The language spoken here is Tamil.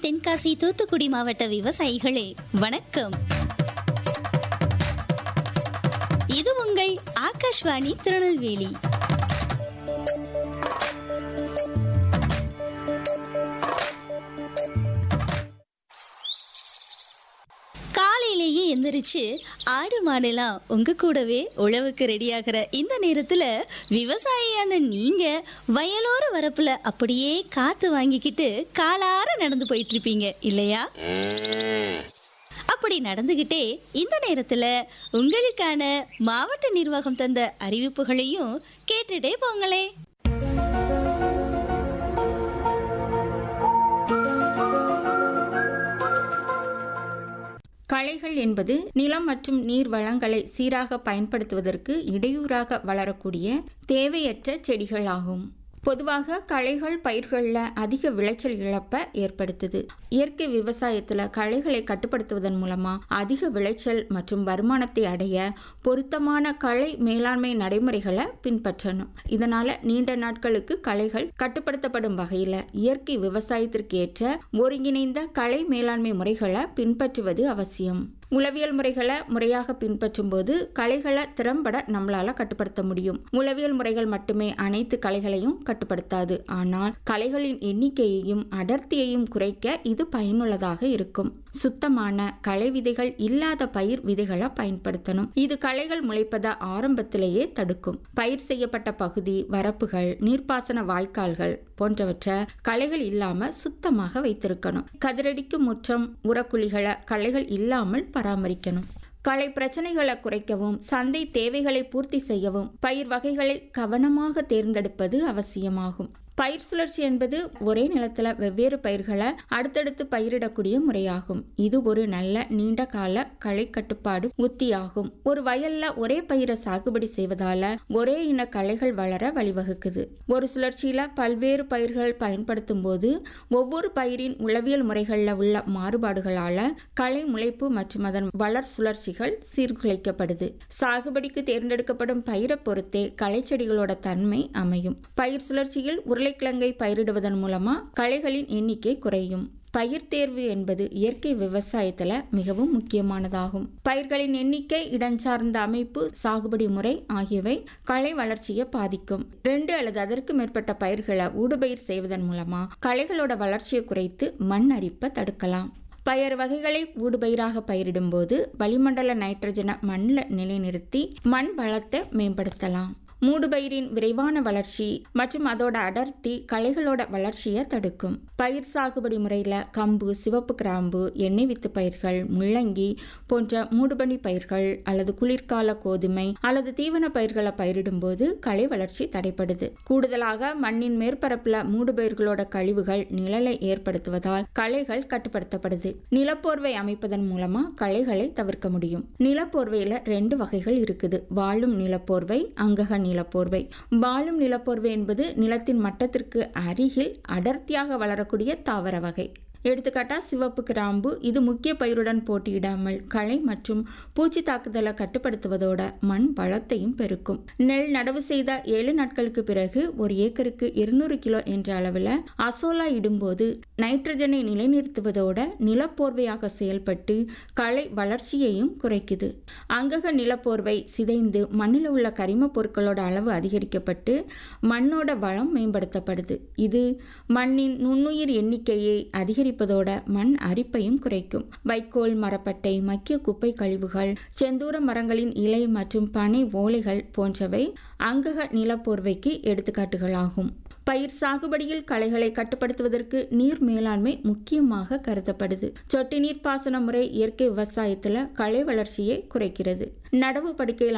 தென்காசி தூத்துக்குடி மாவட்ட விவசாயிகளே வணக்கம் இது உங்கள் ஆகாஷ்வாணி திருநெல்வேலி காலையிலேயே எந்திரிச்சு ஆடு மாடெல்லாம் உங்க கூடவே உழவுக்கு ரெடியாகிற இந்த நேரத்துல விவசாயியான நீங்க வயலோர வரப்புல அப்படியே காத்து வாங்கிக்கிட்டு காலார நடந்து போயிட்டு இருப்பீங்க இல்லையா அப்படி நடந்துகிட்டே இந்த நேரத்துல உங்களுக்கான மாவட்ட நிர்வாகம் தந்த அறிவிப்புகளையும் கேட்டுட்டே போங்களே களைகள் என்பது நிலம் மற்றும் நீர் வளங்களை சீராக பயன்படுத்துவதற்கு இடையூறாக வளரக்கூடிய தேவையற்ற செடிகள் ஆகும் பொதுவாக களைகள் பயிர்களில் அதிக விளைச்சல் இழப்பை ஏற்படுத்துது இயற்கை விவசாயத்தில் களைகளை கட்டுப்படுத்துவதன் மூலமாக அதிக விளைச்சல் மற்றும் வருமானத்தை அடைய பொருத்தமான களை மேலாண்மை நடைமுறைகளை பின்பற்றணும் இதனால் நீண்ட நாட்களுக்கு களைகள் கட்டுப்படுத்தப்படும் வகையில் இயற்கை விவசாயத்திற்கு ஏற்ற ஒருங்கிணைந்த களை மேலாண்மை முறைகளை பின்பற்றுவது அவசியம் உளவியல் முறைகளை முறையாக பின்பற்றும் போது களைகளை திறம்பட நம்மளால கட்டுப்படுத்த முடியும் உளவியல் முறைகள் மட்டுமே அனைத்து களைகளையும் கட்டுப்படுத்தாது ஆனால் களைகளின் எண்ணிக்கையையும் அடர்த்தியையும் குறைக்க இது பயனுள்ளதாக இருக்கும் சுத்தமான களை விதைகள் இல்லாத பயிர் விதைகளை பயன்படுத்தணும் இது களைகள் முளைப்பதை ஆரம்பத்திலேயே தடுக்கும் பயிர் செய்யப்பட்ட பகுதி வரப்புகள் நீர்ப்பாசன வாய்க்கால்கள் போன்றவற்றை களைகள் இல்லாம சுத்தமாக வைத்திருக்கணும் கதிரடிக்கும் முற்றம் உரக்குழிகளை களைகள் இல்லாமல் பராமரிக்கணும் களை பிரச்சனைகளை குறைக்கவும் சந்தை தேவைகளை பூர்த்தி செய்யவும் பயிர் வகைகளை கவனமாக தேர்ந்தெடுப்பது அவசியமாகும் பயிர் சுழற்சி என்பது ஒரே நிலத்துல வெவ்வேறு பயிர்களை அடுத்தடுத்து பயிரிடக்கூடிய முறையாகும் இது ஒரு நல்ல நீண்ட கால களை கட்டுப்பாடு உத்தியாகும் ஒரு வயல்ல ஒரே பயிரை சாகுபடி செய்வதால ஒரே இன களைகள் வளர வழிவகுக்குது ஒரு சுழற்சியில பல்வேறு பயிர்கள் பயன்படுத்தும் போது ஒவ்வொரு பயிரின் உளவியல் முறைகளில் உள்ள மாறுபாடுகளால களை முளைப்பு மற்றும் அதன் வளர் சுழற்சிகள் சீர்குலைக்கப்படுது சாகுபடிக்கு தேர்ந்தெடுக்கப்படும் பயிரை பொறுத்தே களைச்செடிகளோட தன்மை அமையும் பயிர் சுழற்சியில் உருளைக்கிழங்கை பயிரிடுவதன் மூலமா களைகளின் எண்ணிக்கை குறையும் பயிர் தேர்வு என்பது இயற்கை விவசாயத்துல மிகவும் முக்கியமானதாகும் பயிர்களின் எண்ணிக்கை இடஞ்சார்ந்த அமைப்பு சாகுபடி முறை ஆகியவை களை வளர்ச்சியை பாதிக்கும் ரெண்டு அல்லது அதற்கு மேற்பட்ட பயிர்களை ஊடுபயிர் செய்வதன் மூலமா களைகளோட வளர்ச்சியை குறைத்து மண் அரிப்பை தடுக்கலாம் பயறு வகைகளை ஊடுபயிராக பயிரிடும்போது வளிமண்டல நைட்ரஜனை மண்ணில் நிலைநிறுத்தி மண் வளத்தை மேம்படுத்தலாம் மூடுபயிரின் விரைவான வளர்ச்சி மற்றும் அதோட அடர்த்தி களைகளோட வளர்ச்சியை தடுக்கும் பயிர் சாகுபடி முறையில் கம்பு சிவப்பு கிராம்பு எண்ணெய் வித்து பயிர்கள் முள்ளங்கி போன்ற மூடுபனி பயிர்கள் அல்லது குளிர்கால கோதுமை அல்லது தீவன பயிர்களை பயிரிடும்போது களை வளர்ச்சி தடைப்படுது கூடுதலாக மண்ணின் மேற்பரப்புல மூடுபயிர்களோட கழிவுகள் நிழலை ஏற்படுத்துவதால் களைகள் கட்டுப்படுத்தப்படுது நிலப்போர்வை அமைப்பதன் மூலமா களைகளை தவிர்க்க முடியும் நிலப்போர்வையில ரெண்டு வகைகள் இருக்குது வாழும் நிலப்போர்வை அங்கக நிலப்போர்வை வாழும் நிலப்போர்வை என்பது நிலத்தின் மட்டத்திற்கு அருகில் அடர்த்தியாக வளரக்கூடிய தாவர வகை எடுத்துக்காட்டா சிவப்பு கிராம்பு இது முக்கிய பயிருடன் போட்டியிடாமல் களை மற்றும் பூச்சி தாக்குதலை கட்டுப்படுத்துவதோட மண் வளத்தையும் பெருக்கும் நெல் நடவு செய்த ஏழு நாட்களுக்கு பிறகு ஒரு ஏக்கருக்கு இருநூறு கிலோ என்ற அளவில் அசோலா இடும்போது நைட்ரஜனை நிலைநிறுத்துவதோட நிலப்போர்வையாக செயல்பட்டு களை வளர்ச்சியையும் குறைக்குது அங்கக நிலப்போர்வை சிதைந்து மண்ணில் உள்ள கரிம பொருட்களோட அளவு அதிகரிக்கப்பட்டு மண்ணோட வளம் மேம்படுத்தப்படுது இது மண்ணின் நுண்ணுயிர் எண்ணிக்கையை அதிகரி அதிகரிப்பதோட மண் அரிப்பையும் குறைக்கும் வைக்கோல் மரப்பட்டை மக்கிய குப்பை கழிவுகள் செந்தூர மரங்களின் இலை மற்றும் பனை ஓலைகள் போன்றவை அங்கக நிலப்போர்வைக்கு எடுத்துக்காட்டுகளாகும் பயிர் சாகுபடியில் களைகளை கட்டுப்படுத்துவதற்கு நீர் மேலாண்மை முக்கியமாக கருதப்படுது சொட்டு நீர் பாசன முறை இயற்கை விவசாயத்துல களை வளர்ச்சியை குறைக்கிறது நடவு படுக்கையில்